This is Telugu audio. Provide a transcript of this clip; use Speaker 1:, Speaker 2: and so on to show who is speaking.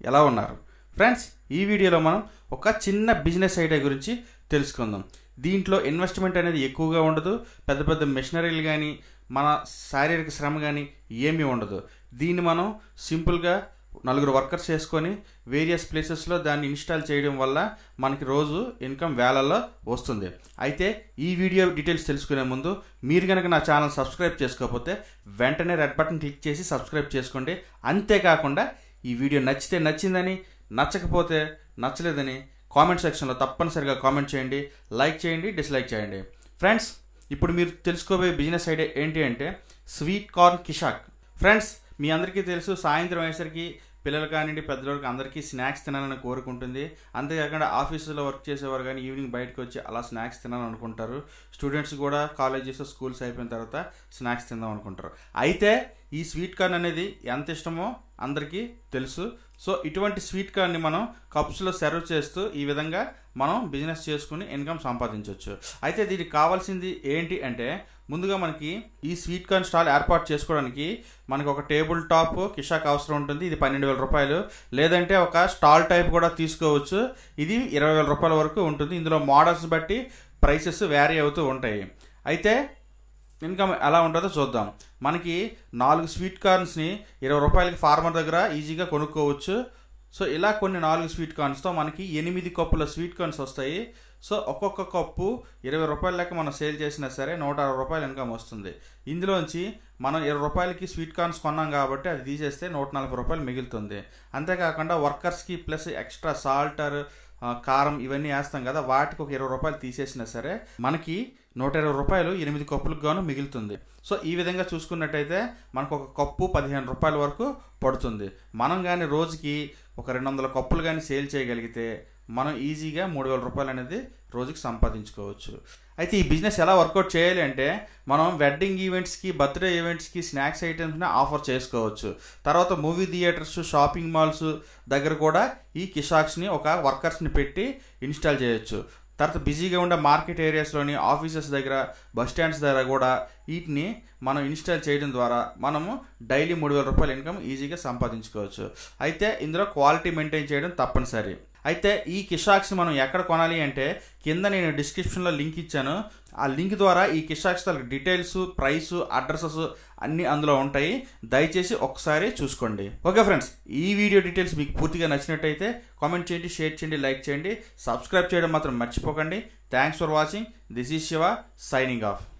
Speaker 1: ఎలా ఉన్నారు ఫ్రెండ్స్ ఈ వీడియోలో మనం ఒక చిన్న బిజినెస్ ఐడియా గురించి తెలుసుకుందాం దీంట్లో ఇన్వెస్ట్మెంట్ అనేది ఎక్కువగా ఉండదు పెద్ద పెద్ద మెషినరీలు కానీ మన శారీరక శ్రమ కానీ ఏమీ ఉండదు దీన్ని మనం సింపుల్గా నలుగురు వర్కర్స్ చేసుకొని వేరియస్ ప్లేసెస్లో దాన్ని ఇన్స్టాల్ చేయడం వల్ల మనకి రోజు ఇన్కమ్ వేలల్లో వస్తుంది అయితే ఈ వీడియో డీటెయిల్స్ తెలుసుకునే ముందు మీరు కనుక నా ఛానల్ సబ్స్క్రైబ్ చేసుకోకపోతే వెంటనే రెడ్ బటన్ క్లిక్ చేసి సబ్స్క్రైబ్ చేసుకోండి అంతేకాకుండా ఈ వీడియో నచ్చితే నచ్చిందని నచ్చకపోతే నచ్చలేదని కామెంట్ సెక్షన్లో తప్పనిసరిగా కామెంట్ చేయండి లైక్ చేయండి డిస్లైక్ చేయండి ఫ్రెండ్స్ ఇప్పుడు మీరు తెలుసుకోబోయే బిజినెస్ ఐడియా ఏంటి అంటే స్వీట్ కార్న్ కిషాక్ ఫ్రెండ్స్ మీ అందరికీ తెలుసు సాయంత్రం అయ్యేసరికి పిల్లలు కానివ్వండి పెద్దలకు అందరికీ స్నాక్స్ తినాలని కోరుకుంటుంది అంతేకాకుండా ఆఫీసులో వర్క్ చేసేవారు కానీ ఈవినింగ్ బయటకు వచ్చి అలా స్నాక్స్ తినాలని అనుకుంటారు స్టూడెంట్స్ కూడా కాలేజెస్ స్కూల్స్ అయిపోయిన తర్వాత స్నాక్స్ తిందాం అనుకుంటారు అయితే ఈ స్వీట్ కార్న్ అనేది ఎంత ఇష్టమో అందరికీ తెలుసు సో ఇటువంటి స్వీట్ కార్న్ని మనం కప్స్లో సర్వ్ చేస్తూ ఈ విధంగా మనం బిజినెస్ చేసుకుని ఇన్కమ్ సంపాదించవచ్చు అయితే దీనికి కావాల్సింది ఏంటి అంటే ముందుగా మనకి ఈ స్వీట్ కార్న్ స్టాల్ ఏర్పాటు చేసుకోవడానికి మనకి ఒక టేబుల్ టాప్ కిషాక్ అవసరం ఉంటుంది ఇది పన్నెండు వేల రూపాయలు లేదంటే ఒక స్టాల్ టైప్ కూడా తీసుకోవచ్చు ఇది ఇరవై వేల రూపాయల వరకు ఉంటుంది ఇందులో మోడల్స్ బట్టి ప్రైసెస్ వ్యారీ అవుతూ ఉంటాయి అయితే ఇన్కమ్ ఎలా ఉంటుందో చూద్దాం మనకి నాలుగు స్వీట్ కార్న్స్ని ఇరవై రూపాయలకి ఫార్మర్ దగ్గర ఈజీగా కొనుక్కోవచ్చు సో ఇలా కొన్ని నాలుగు స్వీట్ కార్న్స్తో మనకి ఎనిమిది కప్పుల స్వీట్ కార్న్స్ వస్తాయి సో ఒక్కొక్క కప్పు ఇరవై రూపాయల లెక్క మనం సేల్ చేసినా సరే నూట అరవై రూపాయలు ఇన్కమ్ వస్తుంది ఇందులోంచి మనం ఇరవై రూపాయలకి స్వీట్ కార్న్స్ కొన్నాం కాబట్టి అది తీసేస్తే నూట నలభై రూపాయలు మిగులుతుంది అంతేకాకుండా వర్కర్స్కి ప్లస్ ఎక్స్ట్రా సాల్టర్ కారం ఇవన్నీ వేస్తాం కదా వాటికి ఒక ఇరవై రూపాయలు తీసేసినా సరే మనకి నూట ఇరవై రూపాయలు ఎనిమిది కప్పులకు గాను మిగులుతుంది సో ఈ విధంగా చూసుకున్నట్టయితే మనకు ఒక కప్పు పదిహేను రూపాయల వరకు పడుతుంది మనం కానీ రోజుకి ఒక రెండు వందల కప్పులు కానీ సేల్ చేయగలిగితే మనం ఈజీగా మూడు వేల రూపాయలు అనేది రోజుకి సంపాదించుకోవచ్చు అయితే ఈ బిజినెస్ ఎలా వర్కౌట్ చేయాలి అంటే మనం వెడ్డింగ్ ఈవెంట్స్కి బర్త్డే ఈవెంట్స్కి స్నాక్స్ ఐటమ్స్ని ఆఫర్ చేసుకోవచ్చు తర్వాత మూవీ థియేటర్స్ షాపింగ్ మాల్స్ దగ్గర కూడా ఈ కిషాక్స్ని ఒక వర్కర్స్ని పెట్టి ఇన్స్టాల్ చేయొచ్చు తర్వాత బిజీగా ఉండే మార్కెట్ ఏరియాస్లోని ఆఫీసెస్ దగ్గర బస్ స్టాండ్స్ దగ్గర కూడా వీటిని మనం ఇన్స్టాల్ చేయడం ద్వారా మనము డైలీ మూడు వేల రూపాయల ఇన్కమ్ ఈజీగా సంపాదించుకోవచ్చు అయితే ఇందులో క్వాలిటీ మెయింటైన్ చేయడం తప్పనిసరి అయితే ఈ కిషాక్స్ మనం ఎక్కడ కొనాలి అంటే కింద నేను డిస్క్రిప్షన్లో లింక్ ఇచ్చాను ఆ లింక్ ద్వారా ఈ కిషాక్స్ డీటెయిల్స్ ప్రైస్ అడ్రసెస్ అన్నీ అందులో ఉంటాయి దయచేసి ఒకసారి చూసుకోండి ఓకే ఫ్రెండ్స్ ఈ వీడియో డీటెయిల్స్ మీకు పూర్తిగా నచ్చినట్టయితే కామెంట్ చేయండి షేర్ చేయండి లైక్ చేయండి సబ్స్క్రైబ్ చేయడం మాత్రం మర్చిపోకండి thanks for watching this is Shiva signing of